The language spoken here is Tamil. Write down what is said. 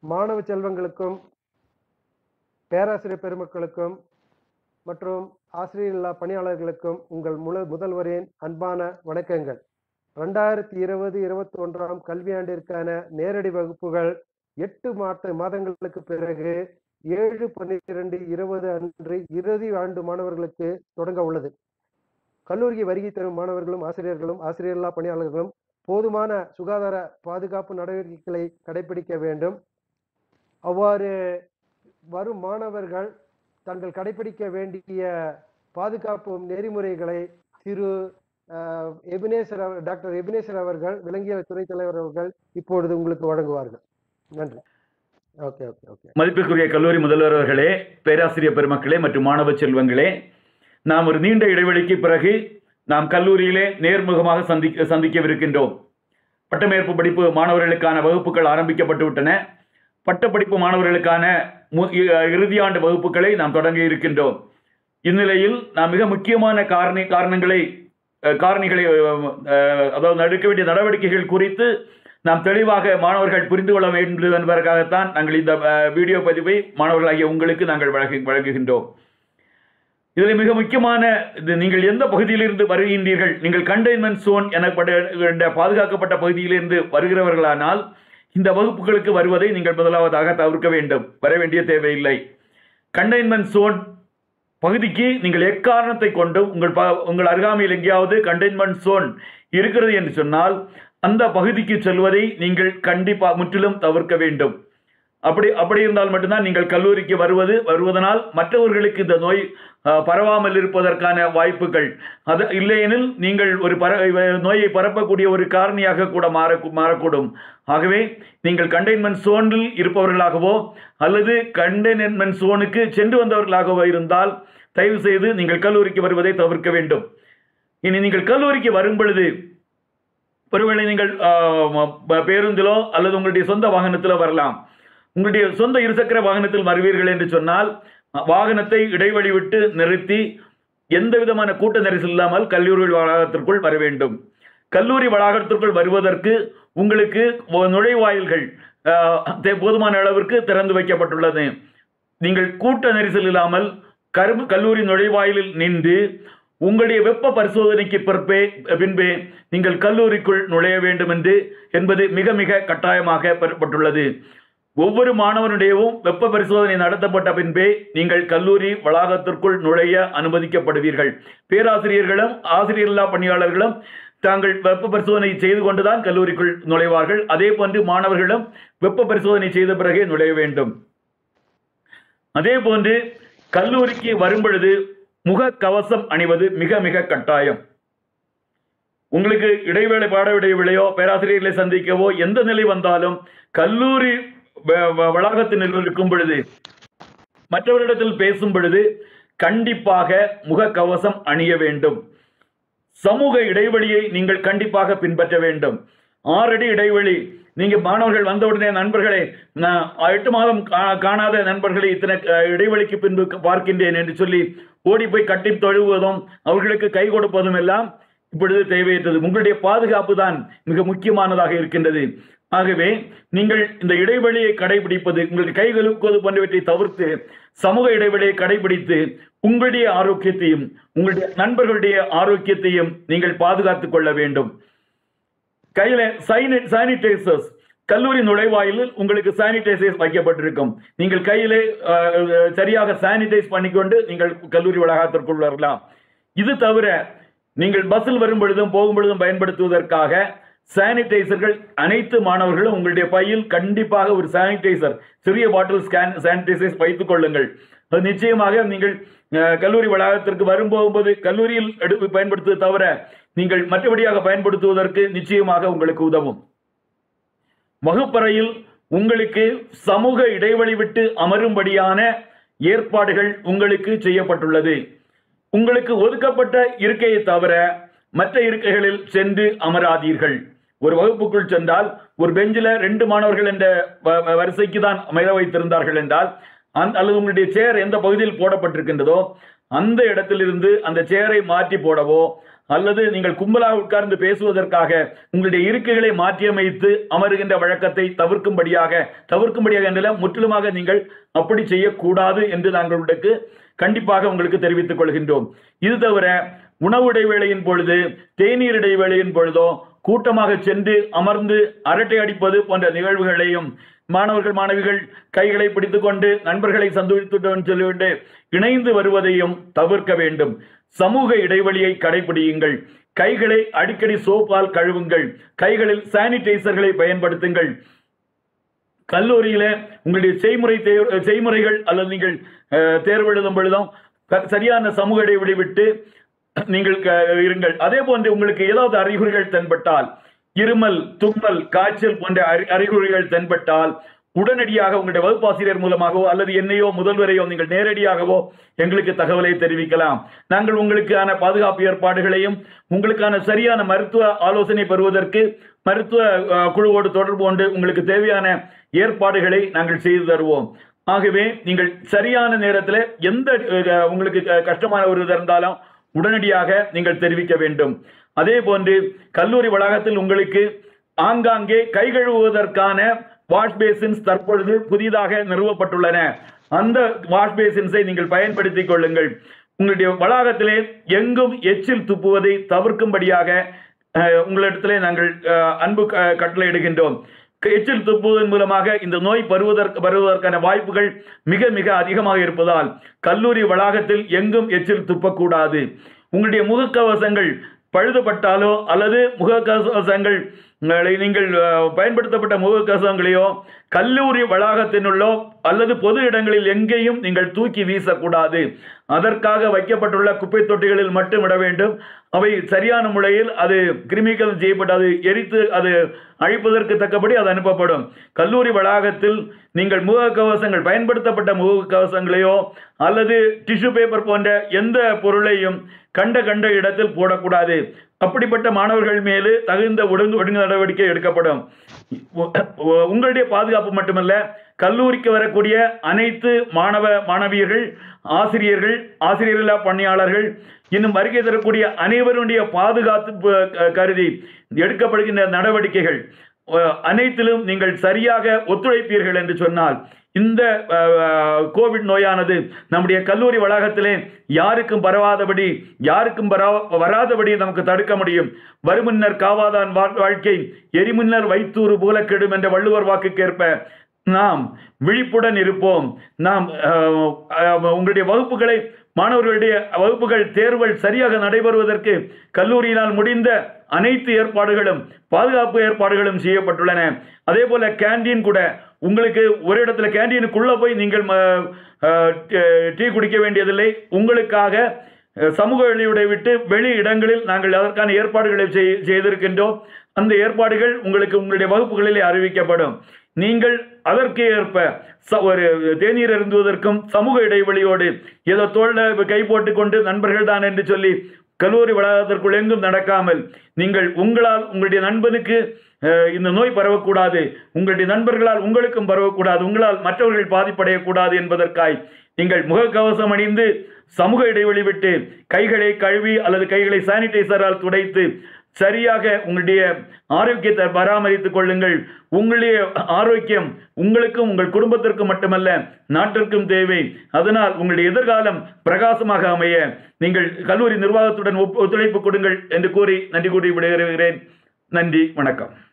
மாணவ செல்வங்களுக்கும் பேராசிரியர் பெருமக்களுக்கும் மற்றும் ஆசிரியர் இல்லா பணியாளர்களுக்கும் உங்கள் முழு முதல்வரின் அன்பான வணக்கங்கள் ரெண்டாயிரத்தி இருபது இருபத்தி ஒன்றாம் கல்வியாண்டிற்கான நேரடி வகுப்புகள் எட்டு மாத மாதங்களுக்கு பிறகு ஏழு பன்னிரண்டு இருபது அன்று இறுதி ஆண்டு மாணவர்களுக்கு தொடங்க உள்ளது கல்லூரிக்கு வருகை தரும் மாணவர்களும் ஆசிரியர்களும் ஆசிரியர்களா பணியாளர்களும் போதுமான சுகாதார பாதுகாப்பு நடவடிக்கைகளை கடைபிடிக்க வேண்டும் அவ்வாறு வரும் மாணவர்கள் தங்கள் கடைபிடிக்க வேண்டிய பாதுகாப்பு நெறிமுறைகளை திரு அஹ், எபினேசர் அவர் டாக்டர் எபினேசர் அவர்கள் விலங்கியல் துறை தலைவர் அவர்கள் இப்பொழுது உங்களுக்கு வழங்குவார்கள் நன்றி ஓகே ஓகே ஓகே மதிப்பிற்குரிய கல்லூரி முதல்வர் அவர்களே பேராசிரியர் பெருமக்களே மற்றும் மாணவ செல்வங்களே நாம் ஒரு நீண்ட இடைவெளிக்கு பிறகு நாம் கல்லூரியிலே நேர்முகமாக சந்திக்க சந்திக்கவிருக்கின்றோம் பட்டமேற்பு படிப்பு மாணவர்களுக்கான வகுப்புகள் ஆரம்பிக்கப்பட்டு விட்டன பட்டப்படிப்பு மாணவர்களுக்கான மு- இ- இறுதியாண்டு வகுப்புகளை நாம் தொடங்க இருக்கின்றோம் இந்நிலையில் நாம் மிக முக்கியமான காரணி காரணங்களை அஹ், காரணிகளை அஹ், அஹ், அதாவது எடுக்க வேண்டிய நடவடிக்கைகள் குறித்து நாம் தெளிவாக மாணவர்கள் புரிந்து கொள்ள வேண்டும் என்பதற்காகத்தான் நாங்கள் இந்த அஹ், வீடியோ பதிவை மாணவர்களாகிய உங்களுக்கு நாங்கள் வழங்கு வழங்குகின்றோம் இதில் மிக முக்கியமான இது நீங்கள் எந்த பகுதியிலிருந்து வருகின்றீர்கள் நீங்கள் கண்டெய்ன்மெண்ட் சோன் எனப்பட்ட பாதுகாக்கப்பட்ட பகுதியிலிருந்து வருகிறவர்களானால் இந்த வகுப்புகளுக்கு வருவதை நீங்கள் முதலாவதாக தவிர்க்க வேண்டும் வர வேண்டிய தேவையில்லை கண்டெய்ன்மெண்ட் சோன் பகுதிக்கு நீங்கள் எக்காரணத்தை கொண்டும் உங்கள் ப உங்கள் அருகாமையில் எங்கேயாவது கண்டெய்ன்மெண்ட் சோன் இருக்கிறது என்று சொன்னால் அந்த பகுதிக்கு செல்வதை நீங்கள் கண்டிப்பாக முற்றிலும் தவிர்க்க வேண்டும் அப்படி அப்படி இருந்தால் மட்டும்தான் நீங்கள் கல்லூரிக்கு வருவது வருவதனால் மற்றவர்களுக்கு இந்த நோய் அஹ், பரவாமல் இருப்பதற்கான வாய்ப்புகள் அது இல்லையெனில் நீங்கள் ஒரு பர நோயை பரப்பக்கூடிய ஒரு காரணியாக கூட மாற மாறக்கூடும் ஆகவே நீங்கள் கண்டெய்ன்மெண்ட் சோனில் இருப்பவர்களாகவோ அல்லது கண்டெய்ன்மெண்ட் சோனுக்கு சென்று வந்தவர்களாகவோ இருந்தால் தயவு செய்து நீங்கள் கல்லூரிக்கு வருவதை தவிர்க்க வேண்டும் இனி நீங்கள் கல்லூரிக்கு வரும் பொழுது ஒருவேளை நீங்கள் ஆஹ், ப- பேருந்திலோ அல்லது உங்களுடைய சொந்த வாகனத்திலோ வரலாம் உங்களுடைய சொந்த இருசக்கர வாகனத்தில் வருவீர்கள் என்று சொன்னால் அஹ், வாகனத்தை இடைவெளி விட்டு நிறுத்தி எந்த விதமான கூட்ட நெரிசல் இல்லாமல் கல்லூரி வளாகத்திற்குள் வர வேண்டும் கல்லூரி வளாகத்திற்குள் வருவதற்கு உங்களுக்கு ஒ- நுழைவாயில்கள் ஆஹ், தே- போதுமான அளவிற்கு திறந்து வைக்கப்பட்டுள்ளது நீங்கள் கூட்ட நெரிசல் இல்லாமல் கரும்பு கல்லூரி நுழைவாயிலில் நின்று உங்களுடைய வெப்ப பரிசோதனைக்கு பிற்பே பின்பே நீங்கள் கல்லூரிக்குள் நுழைய வேண்டும் என்று என்பது மிக மிக கட்டாயமாக பெறப்பட்டுள்ளது ஒவ்வொரு மாணவனுடையவும் வெப்ப பரிசோதனை நடத்தப்பட்ட பின்பே நீங்கள் கல்லூரி வளாகத்திற்குள் நுழைய அனுமதிக்கப்படுவீர்கள் பேராசிரியர்களும் ஆசிரியர்களா பணியாளர்களும் தாங்கள் வெப்ப பரிசோதனை செய்து கொண்டுதான் கல்லூரிக்குள் நுழைவார்கள் அதே போன்று மாணவர்களும் வெப்ப பரிசோதனை செய்த பிறகே நுழைய வேண்டும் அதே போன்று கல்லூரிக்கு வரும் பொழுது முக கவசம் அணிவது மிக மிக கட்டாயம் உங்களுக்கு இடைவேளை பாட இடைவேளையோ பேராசிரியர்களை சந்திக்கவோ எந்த நிலை வந்தாலும் கல்லூரி வ- வ- வளாகத்தினுள் இருக்கும் பொழுது மற்றவரிடத்தில் பேசும் பொழுது கண்டிப்பாக முக கவசம் அணிய வேண்டும் சமூக இடைவெளியை நீங்கள் கண்டிப்பாக பின்பற்ற வேண்டும் ஆறடி இடைவெளி நீங்க மாணவர்கள் வந்தவுடனே நண்பர்களே நான் எட்டு மாதம் கா- காணாத நண்பர்களை இத்தனை அஹ், இடைவெளிக்கு பின்பு பார்க்கின்றேன் என்று சொல்லி ஓடி போய் கட்டி தொழுவதும் அவர்களுக்கு கை கொடுப்பதும் எல்லாம் இப்பொழுது தேவையற்றது உங்களுடைய பாதுகாப்பு தான் மிக முக்கியமானதாக இருக்கின்றது ஆகவே நீங்கள் இந்த இடைவெளியை கடைபிடிப்பது உங்களுடைய கை கழுவுவது போன்றவற்றை தவிர்த்து சமூக இடைவெளியை கடைபிடித்து உங்களுடைய ஆரோக்கியத்தையும் உங்களுடைய நண்பர்களுடைய ஆரோக்கியத்தையும் நீங்கள் பாதுகாத்துக் கொள்ள வேண்டும் கையில சானிடைசர்ஸ் கல்லூரி நுழைவாயிலில் உங்களுக்கு சானிடைசர்ஸ் வைக்கப்பட்டிருக்கும் நீங்கள் கையிலே அஹ், அஹ், சரியாக சானிடைஸ் பண்ணிக்கொண்டு நீங்கள் கல்லூரி வளாகத்திற்குள் வரலாம் இது தவிர நீங்கள் பஸ்ஸில் வரும் பொழுதும் போகும் பொழுதும் பயன்படுத்துவதற்காக சானிடைசர்கள் அனைத்து மாணவர்களும் உங்களுடைய பையில் கண்டிப்பாக ஒரு சானிடைசர் சிறிய பாட்டில் ஸ்கேன் சானிடைசர்ஸ் வைத்துக் கொள்ளுங்கள் அது நிச்சயமாக நீங்கள் அஹ், கல்லூரி வளாகத்திற்கு வரும் போகும்போது கல்லூரியில் எடுத்து பயன்படுத்துவதை தவிர நீங்கள் மற்றபடியாக பயன்படுத்துவதற்கு நிச்சயமாக உங்களுக்கு உதவும் வகுப்பறையில் உங்களுக்கு சமூக இடைவெளி விட்டு அமரும்படியான ஏற்பாடுகள் உங்களுக்கு செய்யப்பட்டுள்ளது உங்களுக்கு ஒதுக்கப்பட்ட இருக்கையை தவிர மற்ற இருக்கைகளில் சென்று அமராதீர்கள் ஒரு வகுப்புக்குள் சென்றால் ஒரு பெஞ்சில் ரெண்டு மாணவர்கள் என்ற வ- வ- வரிசைக்கு தான் அமர வைத்திருந்தார்கள் என்றால் அந்த அல்லது உங்களுடைய சேர் எந்த பகுதியில் போடப்பட்டிருக்கின்றதோ அந்த இடத்திலிருந்து அந்த சேரை மாற்றி போடவோ அல்லது நீங்கள் கும்பலாக உட்கார்ந்து பேசுவதற்காக உங்களுடைய இருக்கைகளை மாற்றியமைத்து அமருகின்ற வழக்கத்தை தவிர்க்கும்படியாக தவிர்க்கும்படியாக என்றால் முற்றிலுமாக நீங்கள் அப்படி செய்யக்கூடாது என்று நாங்கள் உங்களுக்கு கண்டிப்பாக உங்களுக்கு தெரிவித்துக் கொள்கின்றோம் இது தவிர உணவு இடைவேளையின் பொழுது தேநீர் இடைவேளையின் பொழுதோ கூட்டமாக சென்று அமர்ந்து அரட்டை அடிப்பது போன்ற நிகழ்வுகளையும் மாணவர்கள் மாணவிகள் கைகளை பிடித்துக்கொண்டு நண்பர்களை சந்தித்துடன் சொல்லிவிட்டு இணைந்து வருவதையும் தவிர்க்க வேண்டும் சமூக இடைவெளியை கடைபிடியுங்கள் கைகளை அடிக்கடி சோப்பால் கழுவுங்கள் கைகளில் சானிடைசர்களை பயன்படுத்துங்கள் கல்லூரியில உங்களுடைய செய்முறை தேர் செய்முறைகள் அல்லது நீங்கள் அஹ், தேர்வு எழுதும் பொழுதும் க- சரியான சமூக இடைவெளி விட்டு நீங்கள் க- இருங்கள் அதே போன்று உங்களுக்கு ஏதாவது அறிகுறிகள் தென்பட்டால் இருமல் தும்மல் காய்ச்சல் போன்ற அறி- அறிகுறிகள் தென்பட்டால் உடனடியாக உங்களுடைய வகுப்பாசிரியர் மூலமாகவோ அல்லது என்னையோ முதல்வரையோ நீங்கள் நேரடியாகவோ எங்களுக்கு தகவலை தெரிவிக்கலாம் நாங்கள் உங்களுக்கான பாதுகாப்பு ஏற்பாடுகளையும் உங்களுக்கான சரியான மருத்துவ ஆலோசனை பெறுவதற்கு மருத்துவ அஹ், குழுவோடு தொடர்பு கொண்டு உங்களுக்கு தேவையான ஏற்பாடுகளை நாங்கள் செய்து தருவோம் ஆகவே நீங்கள் சரியான நேரத்தில் எந்த அஹ், உங்களுக்கு க- கஷ்டமான ஒரு இது இருந்தாலும் உடனடியாக நீங்கள் தெரிவிக்க வேண்டும் அதே போன்று கல்லூரி வளாகத்தில் உங்களுக்கு ஆங்காங்கே கை கழுவுவதற்கான வாஷ் பேசின்ஸ் தற்பொழுது புதிதாக நிறுவப்பட்டுள்ளன அந்த வாஷ் பேசின்ஸை நீங்கள் பயன்படுத்திக் கொள்ளுங்கள் உங்களுடைய வளாகத்திலே எங்கும் எச்சில் துப்புவதை தவிர்க்கும்படியாக அஹ், உங்களிடத்திலே நாங்கள் அஹ், அன்பு க- கட்டளையிடுகின்றோம் எச்சில் துப்புவதன் மூலமாக இந்த நோய் பருவதற்கு வருவதற்கான வாய்ப்புகள் மிக மிக அதிகமாக இருப்பதால் கல்லூரி வளாகத்தில் எங்கும் எச்சில் துப்பக்கூடாது உங்களுடைய முகக்கவசங்கள் பழுதுபட்டாலோ அல்லது முகக்கவசங்கள் உங்களை நீங்கள் அஹ், பயன்படுத்தப்பட்ட முகக்கவசங்களையோ கல்லூரி வளாகத்தினுள்ளோ அல்லது பொது இடங்களில் எங்கேயும் நீங்கள் தூக்கி வீசக்கூடாது அதற்காக வைக்கப்பட்டுள்ள குப்பை தொட்டிகளில் மட்டும் விட வேண்டும் அவை சரியான முறையில் அது கிருமிகள் செய்யப்பட்டு அது எரித்து அது அழிப்பதற்கு தக்கபடி அது அனுப்பப்படும் கல்லூரி வளாகத்தில் நீங்கள் முகக்கவசங்கள் பயன்படுத்தப்பட்ட முகக்கவசங்களையோ அல்லது டிஷ்யூ பேப்பர் போன்ற எந்த பொருளையும் கண்ட கண்ட இடத்தில் போடக்கூடாது அப்படிப்பட்ட மாணவர்கள் மேலு தகுந்த ஒழுங்கு ஒழுங்கு நடவடிக்கை எடுக்கப்படும் உ- உ- உங்களுடைய பாதுகாப்பு மட்டுமல்ல கல்லூரிக்கு வரக்கூடிய அனைத்து மாணவ மாணவியர்கள் ஆசிரியர்கள் ஆசிரியர்களா பணியாளர்கள் இன்னும் வருகை தரக்கூடிய அனைவருடைய பாதுகாப்பு அஹ், கருதி எடுக்கப்படுகின்ற நடவடிக்கைகள் அஹ், அனைத்திலும் நீங்கள் சரியாக ஒத்துழைப்பீர்கள் என்று சொன்னால் இந்த அஹ், கோவிட் நோயானது நம்முடைய கல்லூரி வளாகத்திலே யாருக்கும் பரவாதபடி யாருக்கும் வரா வராதபடி நமக்கு தடுக்க முடியும் வருமுன்னர் காவாதான் வா- வாழ்க்கை எரிமுன்னர் வைத்தூறு போல கெடும் என்ற வள்ளுவர் வாக்குக்கேற்ப நாம் விழிப்புடன் இருப்போம் நாம் அஹ், அஹ், உங்களுடைய வகுப்புகளை மாணவர்களுடைய வகுப்புகள் தேர்வுகள் சரியாக நடைபெறுவதற்கு கல்லூரியினால் முடிந்த அனைத்து ஏற்பாடுகளும் பாதுகாப்பு ஏற்பாடுகளும் செய்யப்பட்டுள்ளன அதே போல கேண்டீன் கூட உங்களுக்கு ஒரு இடத்துல கேண்டீனுக்குள்ள போய் நீங்கள் ம, அஹ், டீ குடிக்க வேண்டியதில்லை உங்களுக்காக அஹ், சமூக வெளியுடைய விட்டு வெளி இடங்களில் நாங்கள் அதற்கான ஏற்பாடுகளை செய்- செய்திருக்கின்றோம் அந்த ஏற்பாடுகள் உங்களுக்கு உங்களுடைய வகுப்புகளிலே அறிவிக்கப்படும் நீங்கள் அதற்கு ஏற்ப ச- ஒரு தேநீர் அருந்துவதற்கும் சமூக இடைவெளியோடு ஏதோ தோல்ல கை போட்டுக்கொண்டு நண்பர்கள் தான் என்று சொல்லி கல்லூரி வளாகத்திற்குள் எங்கும் நடக்காமல் நீங்கள் உங்களால் உங்களுடைய நண்பனுக்கு அஹ், இந்த நோய் பரவக்கூடாது உங்களுடைய நண்பர்களால் உங்களுக்கும் பரவக்கூடாது உங்களால் மற்றவர்கள் பாதிப்படையக்கூடாது என்பதற்காய் நீங்கள் முகக்கவசம் அணிந்து சமூக இடைவெளி விட்டு கைகளை கழுவி அல்லது கைகளை சானிடைசரால் துடைத்து சரியாக உங்களுடைய ஆரோக்கியத்தை பராமரித்துக் கொள்ளுங்கள் உங்களுடைய ஆரோக்கியம் உங்களுக்கும் உங்கள் குடும்பத்திற்கும் மட்டுமல்ல நாட்டிற்கும் தேவை அதனால் உங்களுடைய எதிர்காலம் பிரகாசமாக அமைய நீங்கள் கல்லூரி நிர்வாகத்துடன் ஒப்- ஒத்துழைப்பு கொடுங்கள் என்று கூறி நன்றி கூறி விடுகிறேன் நன்றி வணக்கம்